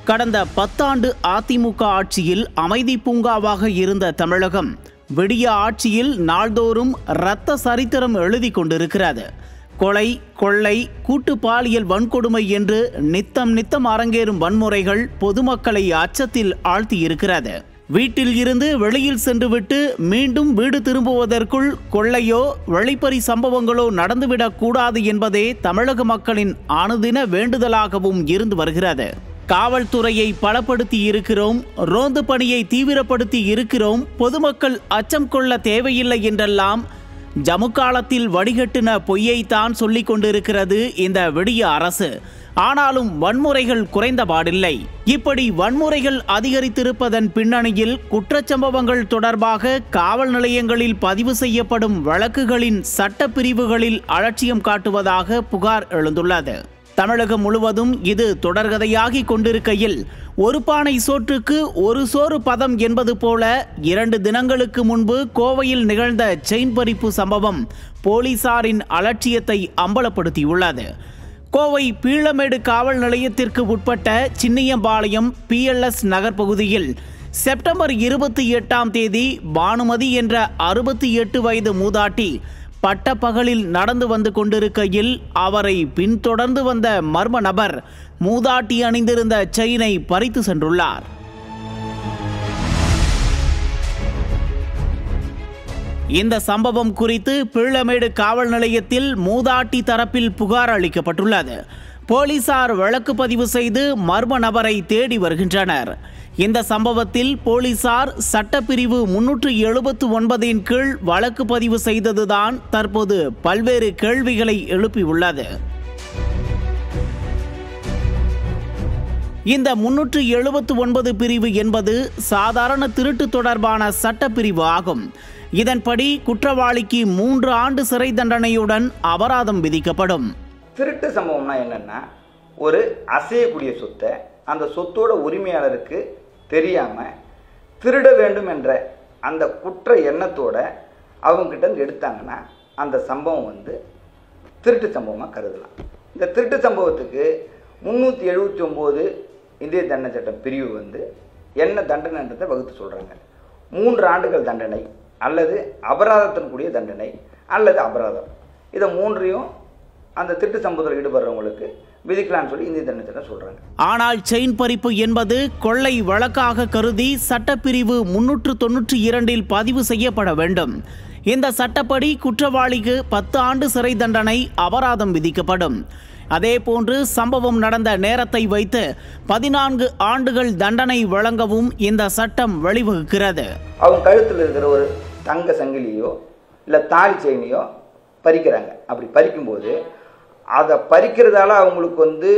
கடந்த பத்தாண்டு அதிமுக ஆட்சியில் அமைதி பூங்காவாக இருந்த தமிழகம் விடிய ஆட்சியில் நாள்தோறும் இரத்த சரித்திரம் எழுதி கொண்டிருக்கிறது கொலை கொள்ளை கூட்டு பாலியல் வன்கொடுமை என்று நித்தம் நித்தம் அரங்கேறும் வன்முறைகள் பொதுமக்களை அச்சத்தில் ஆழ்த்தியிருக்கிறது வீட்டில் இருந்து வெளியில் சென்றுவிட்டு மீண்டும் வீடு திரும்புவதற்குள் கொள்ளையோ வெளிப்பறி சம்பவங்களோ நடந்துவிடக் கூடாது என்பதே தமிழக மக்களின் அனுதின வேண்டுதலாகவும் இருந்து வருகிறது காவல்துறையை பலப்படுத்தி இருக்கிறோம் ரோந்து பணியை தீவிரப்படுத்தி இருக்கிறோம் பொதுமக்கள் அச்சம் கொள்ள தேவையில்லை என்றெல்லாம் ஜமு காலத்தில் வடிகட்டின பொய்யைத்தான் சொல்லிக் கொண்டிருக்கிறது இந்த விடிய அரசு ஆனாலும் வன்முறைகள் குறைந்தபாடில்லை இப்படி வன்முறைகள் அதிகரித்திருப்பதன் பின்னணியில் குற்றச்சம்பவங்கள் தொடர்பாக காவல் நிலையங்களில் பதிவு செய்யப்படும் வழக்குகளின் சட்ட பிரிவுகளில் அலட்சியம் காட்டுவதாக புகார் எழுந்துள்ளது தமிழகம் முழுவதும் இது தொடர்கதையாகி கொண்டிருக்கையில் ஒரு பானை சோற்றுக்கு ஒரு சோறு பதம் என்பது போல இரண்டு தினங்களுக்கு முன்பு கோவையில் நிகழ்ந்த செயின் பறிப்பு சம்பவம் போலீசாரின் அலட்சியத்தை அம்பலப்படுத்தியுள்ளது கோவை பீளமேடு காவல் நிலையத்திற்கு உட்பட்ட சின்னியம்பாளையம் பிஎல்எஸ் நகர் பகுதியில் செப்டம்பர் இருபத்தி எட்டாம் தேதி பானுமதி என்ற அறுபத்தி எட்டு வயது மூதாட்டி பட்டப்பகலில் நடந்து வந்து கொண்டிருக்கையில் அவரை பின்தொடர்ந்து வந்த மர்ம நபர் மூதாட்டி அணிந்திருந்த செயினை பறித்து சென்றுள்ளார் இந்த சம்பவம் குறித்து பிள்ளமேடு காவல் நிலையத்தில் மூதாட்டி தரப்பில் புகார் அளிக்கப்பட்டுள்ளது போலீசார் வழக்கு பதிவு செய்து மர்ம நபரை தேடி வருகின்றனர் இந்த சம்பவத்தில் போலீசார் சட்டப்பிரிவு முன்னூற்று எழுபத்து ஒன்பதின் கீழ் வழக்கு பதிவு செய்ததுதான் தற்போது பல்வேறு கேள்விகளை எழுப்பியுள்ளது இந்த முன்னூற்று எழுபத்து ஒன்பது பிரிவு என்பது சாதாரண திருட்டு தொடர்பான சட்டப்பிரிவு ஆகும் இதன்படி குற்றவாளிக்கு மூன்று ஆண்டு சிறை தண்டனையுடன் அபராதம் விதிக்கப்படும் திருட்டு சம்பவம்னா என்னென்னா ஒரு அசையக்கூடிய சொத்தை அந்த சொத்தோட உரிமையாளருக்கு தெரியாமல் திருட வேண்டும் என்ற அந்த குற்ற எண்ணத்தோட அவங்கக்கிட்ட இருந்து எடுத்தாங்கன்னா அந்த சம்பவம் வந்து திருட்டு சம்பவமாக கருதலாம் இந்த திருட்டு சம்பவத்துக்கு முந்நூற்றி எழுபத்தி ஒம்பது இந்திய தண்டனை சட்டம் பிரிவு வந்து என்ன தண்டனைன்றதை வகுத்து சொல்கிறாங்க மூன்று ஆண்டுகள் தண்டனை அல்லது அபராதத்தின் கூடிய தண்டனை அல்லது அபராதம் இதை மூன்றையும் அந்த திருட்டு சம்பவத்தில் ஈடுபடுறவங்களுக்கு விதிக்கலாம்னு சொல்லி இந்திய தண்டனை சட்டம் சொல்கிறாங்க ஆனால் செயின் பறிப்பு என்பது கொள்ளை வழக்காக கருதி சட்டப்பிரிவு முன்னூற்று தொன்னூற்றி இரண்டில் பதிவு செய்யப்பட வேண்டும் இந்த சட்டப்படி குற்றவாளிக்கு பத்து ஆண்டு சிறை தண்டனை அபராதம் விதிக்கப்படும் அதேபோன்று சம்பவம் நடந்த நேரத்தை வைத்து பதினான்கு ஆண்டுகள் தண்டனை வழங்கவும் இந்த சட்டம் வழிவகுக்கிறது அவங்க கழுத்தில் இருக்கிற ஒரு தங்க சங்கிலியோ இல்லை தாலி செயினையோ பறிக்கிறாங்க அப்படி பறிக்கும்போது அதை பறிக்கிறதால அவங்களுக்கு வந்து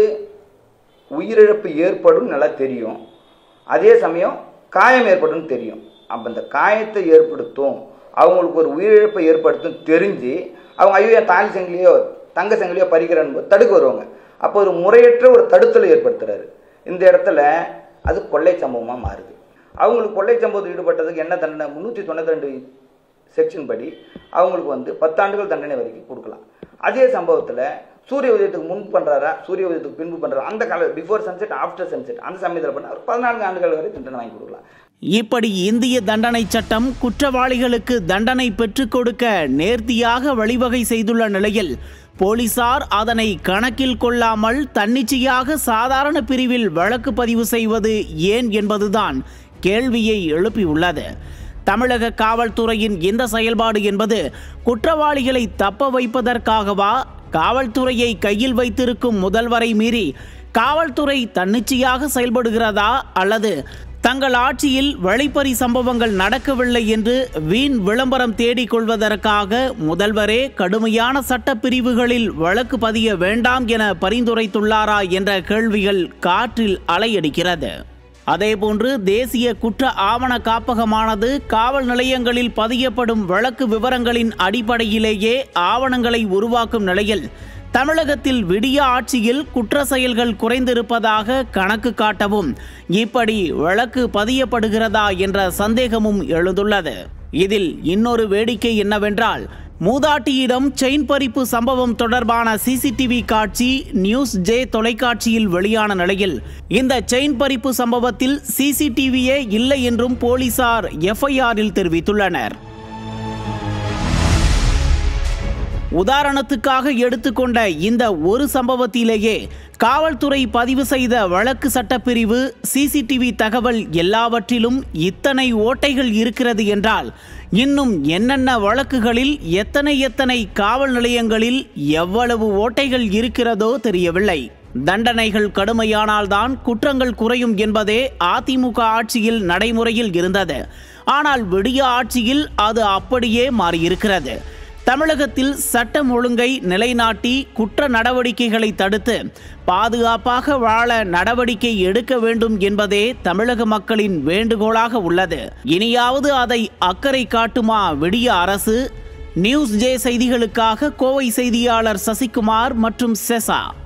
உயிரிழப்பு ஏற்படும் நல்லா தெரியும் அதே சமயம் காயம் ஏற்படும் தெரியும் அப்போ அந்த காயத்தை ஏற்படுத்தும் அவங்களுக்கு ஒரு உயிரிழப்பை ஏற்படுத்தும் தெரிஞ்சு அவங்க ஐயோ என் தாலி சங்கிலியோ தங்க சங்கிலியோ பறிக்கிறேன்னு போது தடுக்க வருவாங்க அப்போ ஒரு முறையற்ற ஒரு தடுத்தலை ஏற்படுத்துறாரு இந்த இடத்துல அது கொள்ளை சம்பவமாக மாறுது அவங்களுக்கு கொள்ளை சம்பவத்தில் ஈடுபட்டதுக்கு என்ன தண்டனை முந்நூற்றி தொண்ணூற்றி ரெண்டு செக்ஷன் படி அவங்களுக்கு வந்து பத்தாண்டுகள் தண்டனை வரைக்கும் கொடுக்கலாம் அதே சம்பவத்தில் சூரிய உதயத்துக்கு முன் பண்ணுறாரா சூரிய உதயத்துக்கு பின்பு பண்ணுறாரா அந்த கால பிஃபோர் சன்செட் ஆஃப்டர் சன்செட் அந்த சமயத்தில் பண்ண ஒரு பதினான்கு ஆண்டுகள் வரை தண்டனை வாங்கி கொடுக்கலாம் இப்படி இந்திய தண்டனை சட்டம் குற்றவாளிகளுக்கு தண்டனை பெற்றுக் கொடுக்க நேர்த்தியாக வழிவகை செய்துள்ள நிலையில் போலீசார் அதனை கணக்கில் கொள்ளாமல் தன்னிச்சையாக சாதாரண பிரிவில் வழக்கு பதிவு செய்வது ஏன் என்பதுதான் கேள்வியை எழுப்பியுள்ளது தமிழக காவல்துறையின் இந்த செயல்பாடு என்பது குற்றவாளிகளை தப்ப வைப்பதற்காகவா காவல்துறையை கையில் வைத்திருக்கும் முதல்வரை மீறி காவல்துறை தன்னிச்சையாக செயல்படுகிறதா அல்லது தங்கள் ஆட்சியில் வழிப்பறி சம்பவங்கள் நடக்கவில்லை என்று வீண் விளம்பரம் தேடிக் கொள்வதற்காக முதல்வரே கடுமையான சட்டப்பிரிவுகளில் வழக்கு பதிய வேண்டாம் என பரிந்துரைத்துள்ளாரா என்ற கேள்விகள் காற்றில் அலையடிக்கிறது அதேபோன்று தேசிய குற்ற ஆவண காப்பகமானது காவல் நிலையங்களில் பதியப்படும் வழக்கு விவரங்களின் அடிப்படையிலேயே ஆவணங்களை உருவாக்கும் நிலையில் தமிழகத்தில் விடிய ஆட்சியில் குற்ற செயல்கள் குறைந்திருப்பதாக கணக்கு காட்டவும் இப்படி வழக்கு பதியப்படுகிறதா என்ற சந்தேகமும் எழுந்துள்ளது இதில் இன்னொரு வேடிக்கை என்னவென்றால் மூதாட்டியிடம் செயின் பறிப்பு சம்பவம் தொடர்பான சிசிடிவி காட்சி நியூஸ் ஜே தொலைக்காட்சியில் வெளியான நிலையில் இந்த செயின் பறிப்பு சம்பவத்தில் சிசிடிவியே இல்லை என்றும் போலீசார் எஃப்ஐஆரில் தெரிவித்துள்ளனர் உதாரணத்துக்காக எடுத்துக்கொண்ட இந்த ஒரு சம்பவத்திலேயே காவல்துறை பதிவு செய்த வழக்கு சட்டப்பிரிவு சிசிடிவி தகவல் எல்லாவற்றிலும் இத்தனை ஓட்டைகள் இருக்கிறது என்றால் இன்னும் என்னென்ன வழக்குகளில் எத்தனை எத்தனை காவல் நிலையங்களில் எவ்வளவு ஓட்டைகள் இருக்கிறதோ தெரியவில்லை தண்டனைகள் கடுமையானால்தான் குற்றங்கள் குறையும் என்பதே அதிமுக ஆட்சியில் நடைமுறையில் இருந்தது ஆனால் விடிய ஆட்சியில் அது அப்படியே மாறியிருக்கிறது தமிழகத்தில் சட்டம் ஒழுங்கை நிலைநாட்டி குற்ற நடவடிக்கைகளை தடுத்து பாதுகாப்பாக வாழ நடவடிக்கை எடுக்க வேண்டும் என்பதே தமிழக மக்களின் வேண்டுகோளாக உள்ளது இனியாவது அதை அக்கறை காட்டுமா விடிய அரசு நியூஸ் ஜே செய்திகளுக்காக கோவை செய்தியாளர் சசிகுமார் மற்றும் செசா